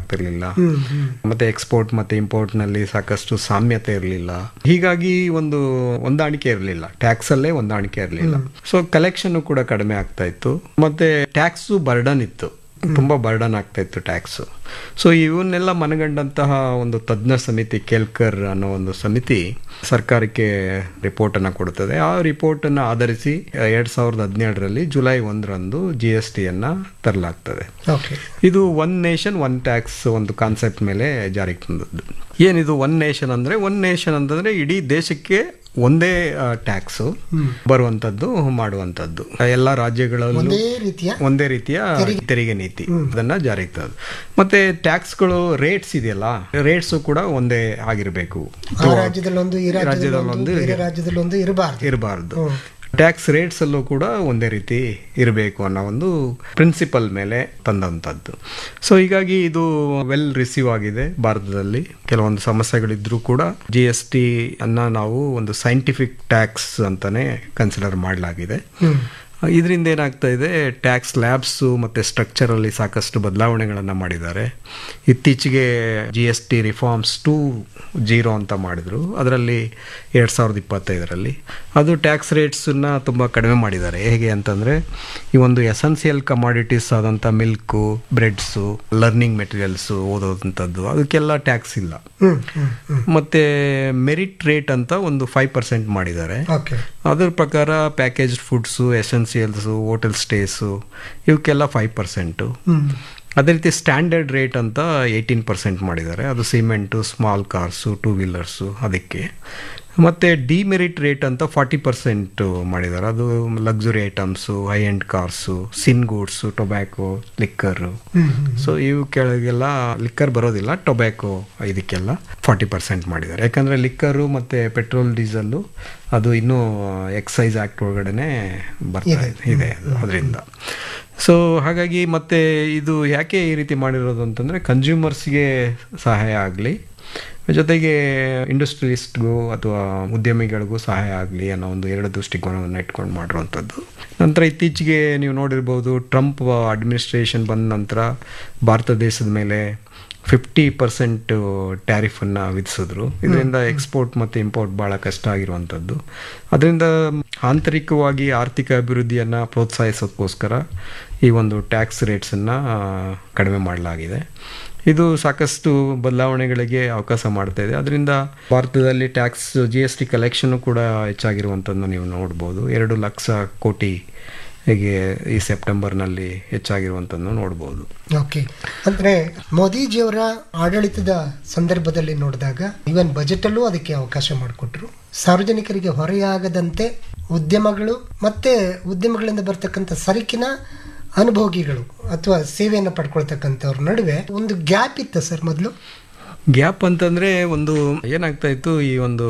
ಆಗ್ತಿರ್ಲಿಲ್ಲ ಹ್ಮ್ ಹ್ಮ್ ಮತ್ತೆ ಎಕ್ಸ್ಪೋರ್ಟ್ ಮತ್ತೆ ಇಂಪೋರ್ಟ್ ನಲ್ಲಿ ಸಾಕಷ್ಟು ಸಾಮ್ಯತೆ ಇರಲಿಲ್ಲ ಹೀಗಾಗಿ ಒಂದು ಹೊಂದಾಣಿಕೆ ಇರಲಿಲ್ಲ ಟ್ಯಾಕ್ಸ್ ಅಲ್ಲೇ ಹೊಂದಾಣಿಕೆ ಇರಲಿಲ್ಲ ಸೊ ಕಲೆಕ್ಷನ್ ಕೂಡ ಕಡಿಮೆ ಆಗ್ತಾ ಇತ್ತು ಮತ್ತೆ ಟ್ಯಾಕ್ಸ್ ಬರ್ಡನ್ ಇತ್ತು ತುಂಬಾ ಬರ್ಡನ್ ಆಗ್ತಾ ಇತ್ತು ಟ್ಯಾಕ್ಸ್ ಸೊ ಇವನ್ನೆಲ್ಲ ಮನಗಂಡಂತಹ ಒಂದು ತಜ್ಞ ಸಮಿತಿ ಕೇಲ್ಕರ್ ಅನ್ನೋ ಒಂದು ಸಮಿತಿ ಸರ್ಕಾರಕ್ಕೆ ರಿಪೋರ್ಟ್ ಅನ್ನ ಕೊಡುತ್ತದೆ ಆ ರಿಪೋರ್ಟ್ ಅನ್ನ ಆಧರಿಸಿ ಎರಡ್ ಸಾವಿರದ ಹದಿನೇಳರಲ್ಲಿ ಜುಲೈ ಒಂದರಂದು ಜಿ ಎಸ್ ಟಿಯನ್ನ ತರಲಾಗ್ತದೆ ಓಕೆ ಇದು ಒನ್ ನೇಷನ್ ಒನ್ ಟ್ಯಾಕ್ಸ್ ಒಂದು ಕಾನ್ಸೆಪ್ಟ್ ಮೇಲೆ ಜಾರಿಗೆ ತಂದದ್ದು ಏನಿದು ಒನ್ ನೇಷನ್ ಅಂದ್ರೆ ಒನ್ ನೇಷನ್ ಅಂತಂದ್ರೆ ಇಡೀ ದೇಶಕ್ಕೆ ಒಂದೇ ಟ್ಯಾಕ್ಸ್ ಬರುವಂತದ್ದು ಮಾಡುವಂತದ್ದು ಎಲ್ಲ ರಾಜ್ಯಗಳಲ್ಲೂ ಒಂದೇ ರೀತಿಯ ಒಂದೇ ರೀತಿಯ ತೆರಿಗೆ ನೀತಿ ಅದನ್ನ ಜಾರಿಗೆ ತಂದು ಮತ್ತೆ ಟ್ಯಾಕ್ಸ್ಗಳು ರೇಟ್ಸ್ ಇದೆಯಲ್ಲ ರೇಟ್ಸ್ ಕೂಡ ಒಂದೇ ಆಗಿರಬೇಕು ಆ ರಾಜ್ಯದಲ್ಲೊಂದು ಈ ರಾಜ್ಯದಲ್ಲೊಂದು ರಾಜ್ಯದಲ್ಲೊಂದು ಬೇರೆ ರಾಜ್ಯದಲ್ಲೊಂದು ಇರಬಾರ್ದು ಇರಬಾರ್ದು ಟ್ಯಾಕ್ಸ್ ರೇಟ್ಸ್ ಅಲ್ಲೂ ಕೂಡ ಒಂದೇ ರೀತಿ ಇರಬೇಕು ಅನ್ನೋ ಒಂದು ಪ್ರಿನ್ಸಿಪಲ್ ಮೇಲೆ ತಂದಂಥದ್ದು ಸೊ ಹೀಗಾಗಿ ಇದು ವೆಲ್ ರಿಸೀವ್ ಆಗಿದೆ ಭಾರತದಲ್ಲಿ ಕೆಲವೊಂದು ಸಮಸ್ಯೆಗಳಿದ್ರೂ ಕೂಡ ಜಿ ಎಸ್ ಟಿ ಅನ್ನ ನಾವು ಒಂದು ಸೈಂಟಿಫಿಕ್ ಟ್ಯಾಕ್ಸ್ ಅಂತಾನೆ ಕನ್ಸಿಡರ್ ಮಾಡಲಾಗಿದೆ ಹ್ಮ್ ಇದರಿಂದ ಏನಾಗ್ತಾ ಇದೆ ಟ್ಯಾಕ್ಸ್ ಲ್ಯಾಬ್ಸು ಮತ್ತು ಸ್ಟ್ರಕ್ಚರಲ್ಲಿ ಸಾಕಷ್ಟು ಬದಲಾವಣೆಗಳನ್ನು ಮಾಡಿದ್ದಾರೆ ಇತ್ತೀಚೆಗೆ G S T reforms two zero ಅಂತ ಮಾಡಿದರು ಅದರಲ್ಲಿ ಎರಡು ಸಾವಿರದ ಇಪ್ಪತ್ತೈದರಲ್ಲಿ ಅದು ಟ್ಯಾಕ್ಸ್ ರೇಟ್ಸನ್ನ ತುಂಬ ಕಡಿಮೆ ಮಾಡಿದ್ದಾರೆ ಹೇಗೆ ಅಂತಂದರೆ ಈ ಒಂದು ಎಸೆನ್ಸಿಯಲ್ ಕಮಾಡಿಟೀಸ್ ಆದಂಥ ಮಿಲ್ಕು ಬ್ರೆಡ್ಸು ಲರ್ನಿಂಗ್ ಮೆಟೀರಿಯಲ್ಸು ಓದೋದಂಥದ್ದು ಅದಕ್ಕೆಲ್ಲ ಟ್ಯಾಕ್ಸ್ ಇಲ್ಲ ಹ್ಮ್ ಹ್ಮ್ ಹ್ಮ್ ಮತ್ತು ಮೆರಿಟ್ ರೇಟ್ ಅಂತ ಒಂದು ಫೈವ್ ಪರ್ಸೆಂಟ್ ಮಾಡಿದ್ದಾರೆ ಓಕೆ ಅದರ ಪ್ರಕಾರ package foods essentials hotel stays ಇವಕ್ಕೆಲ್ಲ ಫೈವ್ ಪರ್ಸೆಂಟು ಹ್ಮ್ ಅದೇ ರೀತಿ ಸ್ಟ್ಯಾಂಡರ್ಡ್ ರೇಟ್ ಅಂತ ಏಯ್ಟೀನ್ ಪರ್ಸೆಂಟ್ ಮಾಡಿದ್ದಾರೆ ಅದು cement small cars two wheelers ಅದಕ್ಕೆ ಮತ್ತು ಡಿಮೆರಿಟ್ ರೇಟ್ ಅಂತ ಫಾರ್ಟಿ ಪರ್ಸೆಂಟ್ ಮಾಡಿದ್ದಾರೆ ಅದು luxury items high end cars sin goods tobacco liquor hmm hmm so ಇವು ಕೆಳಗೆಲ್ಲ ಲಿಕ್ಕರ್ ಬರೋದಿಲ್ಲ ಟೊಬ್ಯಾಕೊ ಇದಕ್ಕೆಲ್ಲ ಫಾರ್ಟಿ ಪರ್ಸೆಂಟ್ ಮಾಡಿದ್ದಾರೆ ಯಾಕಂದರೆ ಲಿಕ್ಕರು ಮತ್ತು ಪೆಟ್ರೋಲ್ ಡೀಸಲ್ಲು ಅದು ಇನ್ನೂ ಎಕ್ಸೈಸ್ ಆ್ಯಕ್ಟ್ ಒಳಗಡೆನೆ ಬರ್ತಾ ಇದೆ ಇದೆ ಅದರಿಂದ ಸೊ ಹಾಗಾಗಿ ಮತ್ತೆ ಇದು ಯಾಕೆ ಈ ರೀತಿ ಮಾಡಿರೋದು ಅಂತಂದರೆ ಕನ್ಸ್ಯೂಮರ್ಸ್ಗೆ ಸಹಾಯ ಆಗಲಿ ಜೊತೆಗೆ ಇಂಡಸ್ಟ್ರಿಯಲಿಸ್ಟ್ಗೂ ಅಥವಾ ಉದ್ಯಮಿಗಳಿಗೂ ಸಹಾಯ ಆಗಲಿ ಅನ್ನೋ ಒಂದು ಎರಡು ದೃಷ್ಟಿಕೋನವನ್ನು ಇಟ್ಕೊಂಡು ಮಾಡಿರುವಂಥದ್ದು ನಂತರ ಇತ್ತೀಚೆಗೆ ನೀವು ನೋಡಿರ್ಬೋದು ಟ್ರಂಪ್ ಅಡ್ಮಿನಿಸ್ಟ್ರೇಷನ್ ಬಂದ ನಂತರ ಭಾರತ ದೇಶದ ಮೇಲೆ ಫಿಫ್ಟಿ ಪರ್ಸೆಂಟ್ ಟ್ಯಾರಿಫನ್ನು ವಿಧಿಸಿದ್ರು ಇದರಿಂದ ಎಕ್ಸ್ಪೋರ್ಟ್ ಮತ್ತು ಇಂಪೋರ್ಟ್ ಭಾಳ ಕಷ್ಟ ಆಗಿರುವಂಥದ್ದು ಅದರಿಂದ ಆಂತರಿಕವಾಗಿ ಆರ್ಥಿಕ ಅಭಿವೃದ್ಧಿಯನ್ನು ಪ್ರೋತ್ಸಾಹಿಸೋದಕ್ಕೋಸ್ಕರ ಈ ಒಂದು ಟ್ಯಾಕ್ಸ್ ರೇಟ್ಸನ್ನು ಕಡಿಮೆ ಮಾಡಲಾಗಿದೆ ಇದು ಸಾಕಷ್ಟು ಬದಲಾವಣೆಗಳಿಗೆ ಅವಕಾಶ ಮಾಡ್ತಾ ಇದೆ ಅದರಿಂದ ಭಾರತದಲ್ಲಿ tax G S T collection ಕೂಡ ಹೆಚ್ಚಾಗಿರುವಂಥದ್ದು ನೀವು ನೋಡ್ಬೋದು ಎರಡು ಲಕ್ಷ ಕೋಟಿ ಹೀಗೆ ಈ ಸೆಪ್ಟೆಂಬರ್ನಲ್ಲಿ ಹೆಚ್ಚಾಗಿರುವಂಥದ್ದು ನೋಡ್ಬೋದು ಓಕೆ ಅಂದ್ರೆ ಮೋದಿಜಿಯವರ ಆಡಳಿತದ ಸಂದರ್ಭದಲ್ಲಿ ನೋಡಿದಾಗ ಇವನ್ ಬಜೆಟ್ ಅಲ್ಲೂ ಅದಕ್ಕೆ ಅವಕಾಶ ಮಾಡಿಕೊಟ್ರು ಸಾರ್ವಜನಿಕರಿಗೆ ಹೊರೆಯಾಗದಂತೆ ಉದ್ಯಮಗಳು ಮತ್ತೆ ಉದ್ಯಮಗಳಿಂದ ಬರ್ತಕ್ಕಂಥ ಸರಕಿನ ಅನುಭೋಗಿಗಳು ಅಥವಾ ಸೇವೆಯನ್ನು ಪಡ್ಕೊಳ್ತಕ್ಕಂಥವ್ರ ನಡುವೆ ಒಂದು ಗ್ಯಾಪ್ ಇತ್ತು ಸರ್ ಮೊದಲು ಗ್ಯಾಪ್ ಅಂತಂದ್ರೆ ಒಂದು ಏನಾಗ್ತಾ ಇತ್ತು ಈ ಒಂದು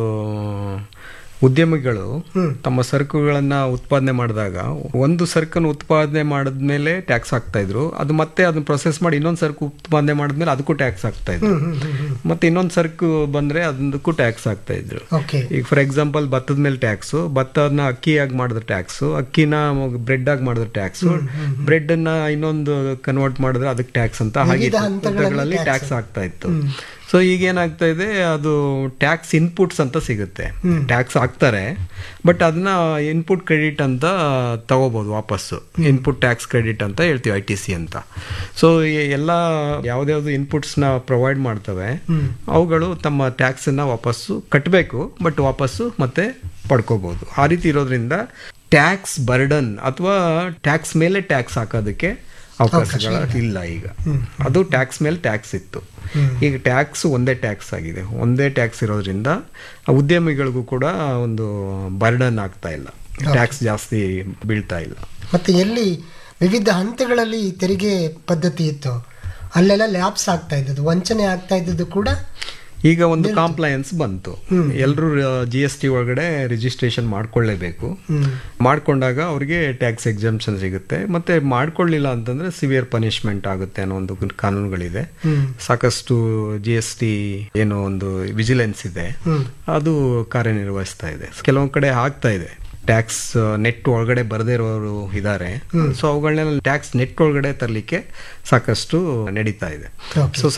ಉದ್ಯಮಿಗಳು ಹ್ಮ್. ತಮ್ಮ ಸರಕುಗಳನ್ನ ಉತ್ಪಾದನೆ ಮಾಡಿದಾಗ ಒಂದು ಸರಕನ್ನು ಉತ್ಪಾದನೆ ಮಾಡಿದ್ಮೇಲೆ ಟ್ಯಾಕ್ಸ್ ಹಾಕ್ತಾ ಇದ್ರು ಅದು ಮತ್ತೆ ಅದನ್ನ ಪ್ರೊಸೆಸ್ ಮಾಡಿ ಇನ್ನೊಂದು ಸರಕು ಉತ್ಪಾದನೆ ಮಾಡಿದ್ಮೇಲೆ ಅದಕ್ಕೂ ಟ್ಯಾಕ್ಸ್ ಹಾಕ್ತಾ ಇದ್ರು ಹ್ಮ್ ಹ್ಮ್ ಹ್ಮ್ ಮತ್ತೆ ಇನ್ನೊಂದು ಸರಕು ಬಂದ್ರೆ ಅದಕ್ಕೂ ಟ್ಯಾಕ್ಸ್ ಹಾಕ್ತಾ ಇದ್ರು ಓಕೆ ಈಗ ಫಾರ್ ಎಕ್ಸಾಂಪಲ್ ಭತ್ತದ ಮೇಲೆ ಟ್ಯಾಕ್ಸು ಭತ್ತನ ಅಕ್ಕಿಯಾಗಿ ಮಾಡಿದ್ರೆ ಟ್ಯಾಕ್ಸು ಅಕ್ಕಿನ ಬ್ರೆಡ್ ಆಗಿ ಮಾಡಿದ್ರೆ ಟ್ಯಾಕ್ಸು ಬ್ರೆಡ್ ಅನ್ನ ಇನ್ನೊಂದು ಕನ್ವರ್ಟ್ ಮಾಡಿದ್ರೆ ಅದಕ್ಕೆ ಟ್ಯಾಕ್ಸ್ ಅಂತ ಹಾಗೆ ವಿವಿಧ ಹಂತಗಳಲ್ಲಿ ಹಂತಗಳಲ್ಲಿ tax. ಟ್ಯಾಕ್ಸ್ ಆಗ್ತಾ ಇತ್ತು ಸೊ ಈಗ ಏನಾಗ್ತಾ ಇದೆ ಅದು ಟ್ಯಾಕ್ಸ್ ಇನ್ಪುಟ್ಸ್ ಅಂತ ಸಿಗುತ್ತೆ ಟ್ಯಾಕ್ಸ್ ಹಾಕ್ತಾರೆ ಬಟ್ ಅದನ್ನ ಇನ್ಪುಟ್ ಕ್ರೆಡಿಟ್ ಅಂತ ತಗೋಬಹುದು ವಾಪಸ್ಸು ಇನ್ಪುಟ್ ಟ್ಯಾಕ್ಸ್ ಕ್ರೆಡಿಟ್ ಅಂತ ಹೇಳ್ತೀವಿ ಐ ಟಿ ಸಿ ಅಂತ ಸೊ ಎಲ್ಲ ಯಾವ್ದ್ಯಾವ್ದು ಇನ್ಪುಟ್ಸ್ನ ಪ್ರೊವೈಡ್ ಮಾಡ್ತವೆ ಅವುಗಳು ತಮ್ಮ ಟ್ಯಾಕ್ಸನ್ನ ವಾಪಸ್ಸು ಕಟ್ಟಬೇಕು ಬಟ್ ವಾಪಸ್ಸು ಮತ್ತೆ ಪಡ್ಕೋಬಹುದು ಆ ರೀತಿ ಇರೋದ್ರಿಂದ ಟ್ಯಾಕ್ಸ್ ಬರ್ಡನ್ ಅಥವಾ ಟ್ಯಾಕ್ಸ್ ಮೇಲೆ ಟ್ಯಾಕ್ಸ್ ಹಾಕೋದಕ್ಕೆ ಅವಕಾಶಗಳ ಇಲ್ಲ ಈಗ ಅದು ಟ್ಯಾಕ್ಸ್ ಮೇಲೆ ಟ್ಯಾಕ್ಸ್ ಇತ್ತು ಈಗ ಟ್ಯಾಕ್ಸ್ ಒಂದೇ ಟ್ಯಾಕ್ಸ್ ಆಗಿದೆ ಒಂದೇ ಟ್ಯಾಕ್ಸ್ ಇರೋದ್ರಿಂದ ಆ ಉದ್ಯಮಿಗಳಿಗೂ ಕೂಡ ಒಂದು ಬರ್ಡನ್ ಆಗ್ತಾ ಇಲ್ಲ ಟ್ಯಾಕ್ಸ್ ಜಾಸ್ತಿ ಬೀಳ್ತಾ ಇಲ್ಲ ಮತ್ತೆ ಎಲ್ಲಿ ವಿವಿಧ ಹಂತಗಳಲ್ಲಿ ತೆರಿಗೆ ಪದ್ಧತಿ ಇತ್ತು ಅಲ್ಲೆಲ್ಲ ಲ್ಯಾಬ್ಸ್ ಆಗ್ತಾ ಇದ್ದದ್ದು ವಂಚನೆ ಆಗ್ತಾ ಇದ್ದದ್ದು ಕೂಡ ಈಗ ಒಂದು ಕಾಂಪ್ಲಯನ್ಸ್ ಬಂತು ಎಲ್ಲರೂ ಜಿ ಎಸ್ ಟಿ ಒಳಗಡೆ ರಿಜಿಸ್ಟ್ರೇಷನ್ ಮಾಡ್ಕೊಳ್ಳೇಬೇಕು ಮಾಡ್ಕೊಂಡಾಗ ಅವ್ರಿಗೆ ಟ್ಯಾಕ್ಸ್ ಎಕ್ಸಾಮ್ಷನ್ ಸಿಗುತ್ತೆ ಮತ್ತೆ ಮಾಡ್ಕೊಳ್ಳಿಲ್ಲ ಅಂತಂದ್ರೆ ಸಿವಿಯರ್ ಪನಿಷ್ಮೆಂಟ್ ಆಗುತ್ತೆ ಅನ್ನೋ ಒಂದು ಕಾನೂನುಗಳಿದೆ ಸಾಕಷ್ಟು ಜಿ ಎಸ್ ಟಿ ಏನೋ ಒಂದು ವಿಜಿಲೆನ್ಸ್ ಇದೆ ಅದು ಕಾರ್ಯನಿರ್ವಹಿಸ್ತಾ ಇದೆ ಕೆಲವೊಂದ್ ಕಡೆ ಆಗ್ತಾ ಇದೆ ಟ್ಯಾಕ್ಸ್ ನೆಟ್ ಒಳಗಡೆ ಬರದೇ ಇರೋರು ಇದ್ದಾರೆ ಸೊ ಅವುಗಳನ್ನೆಲ್ಲ ಟ್ಯಾಕ್ಸ್ ನೆಟ್ ಒಳಗಡೆ ತರಲಿಕ್ಕೆ ಸಾಕಷ್ಟು ನಡೀತಾ ಇದೆ Okay. ಸೊ